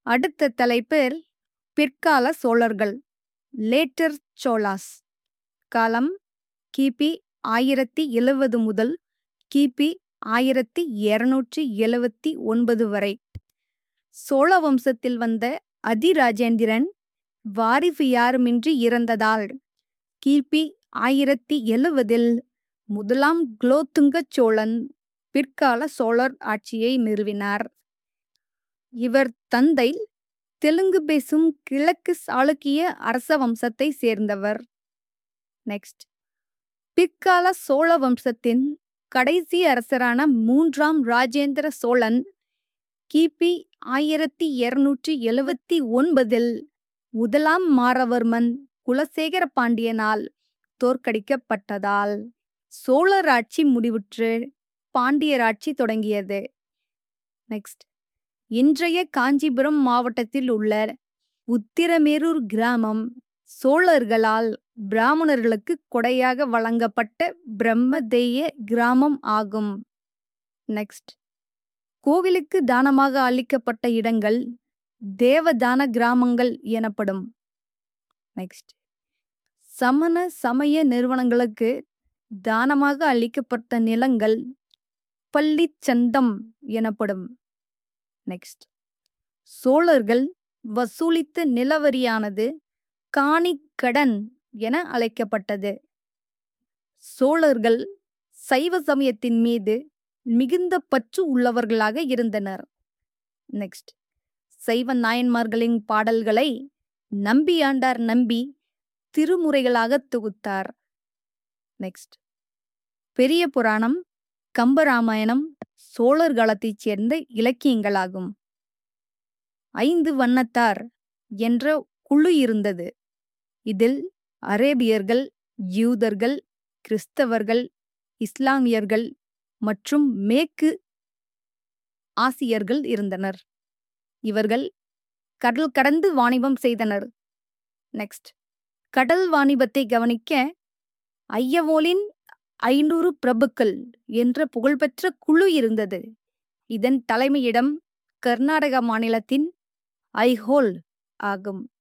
அடுத்த தலைப்பு பிற்கால சோழர்கள் லேட்டர் சோலாஸ் காலம் கிபி ஆயிரத்தி எழுவது முதல் கிபி ஆயிரத்தி இருநூற்றி எழுவத்தி ஒன்பது வரை சோழ வம்சத்தில் வந்த அதிராஜேந்திரன் வாரிசு யாருமின்றி இறந்ததால் கிபி ஆயிரத்தி எழுவதில் முதலாம் குலோத்துங்க சோழன் பிற்கால சோழர் ஆட்சியை நிறுவினார் இவர் தந்தை தெலுங்கு பேசும் கிழக்கு சாளுக்கிய அரச வம்சத்தை சேர்ந்தவர் நெக்ஸ்ட் பிற்கால சோழ வம்சத்தின் கடைசி அரசரான மூன்றாம் ராஜேந்திர சோழன் கிபி ஆயிரத்தி இருநூற்றி எழுவத்தி ஒன்பதில் முதலாம் மாரவர்மன் குலசேகர பாண்டியனால் தோற்கடிக்கப்பட்டதால் சோழர் ஆட்சி முடிவுற்று பாண்டியராட்சி தொடங்கியது நெக்ஸ்ட் இன்றைய காஞ்சிபுரம் மாவட்டத்தில் உள்ள உத்திரமேரூர் கிராமம் சோழர்களால் பிராமணர்களுக்கு கொடையாக வழங்கப்பட்ட பிரம்மதேய கிராமம் ஆகும் நெக்ஸ்ட் கோவிலுக்கு தானமாக அளிக்கப்பட்ட இடங்கள் தேவதான கிராமங்கள் எனப்படும் நெக்ஸ்ட் சமண சமய நிறுவனங்களுக்கு தானமாக அளிக்கப்பட்ட நிலங்கள் பள்ளிச்சந்தம் எனப்படும் நெக்ஸ்ட் சோழர்கள் வசூலித்த நிலவரியானது காணிக்கடன் என அழைக்கப்பட்டது சோழர்கள் சைவ சமயத்தின் மீது மிகுந்த பற்று உள்ளவர்களாக இருந்தனர் நெக்ஸ்ட் சைவ நாயன்மார்களின் பாடல்களை நம்பியாண்டார் நம்பி திருமுறைகளாக தொகுத்தார் நெக்ஸ்ட் பெரிய புராணம் கம்பராமாயணம் சோழர் காலத்தைச் சேர்ந்த இலக்கியங்களாகும் ஐந்து வண்ணத்தார் என்ற குழு இருந்தது இதில் அரேபியர்கள் யூதர்கள் கிறிஸ்தவர்கள் இஸ்லாமியர்கள் மற்றும் மேற்கு ஆசியர்கள் இருந்தனர் இவர்கள் கடல் கடந்து வாணிபம் செய்தனர் நெக்ஸ்ட் கடல் வாணிபத்தை கவனிக்க ஐயவோலின் ஐநூறு பிரபுக்கள் என்ற புகழ்பெற்ற குழு இருந்தது இதன் தலைமையிடம் கர்நாடக மாநிலத்தின் ஐஹோல் ஆகும்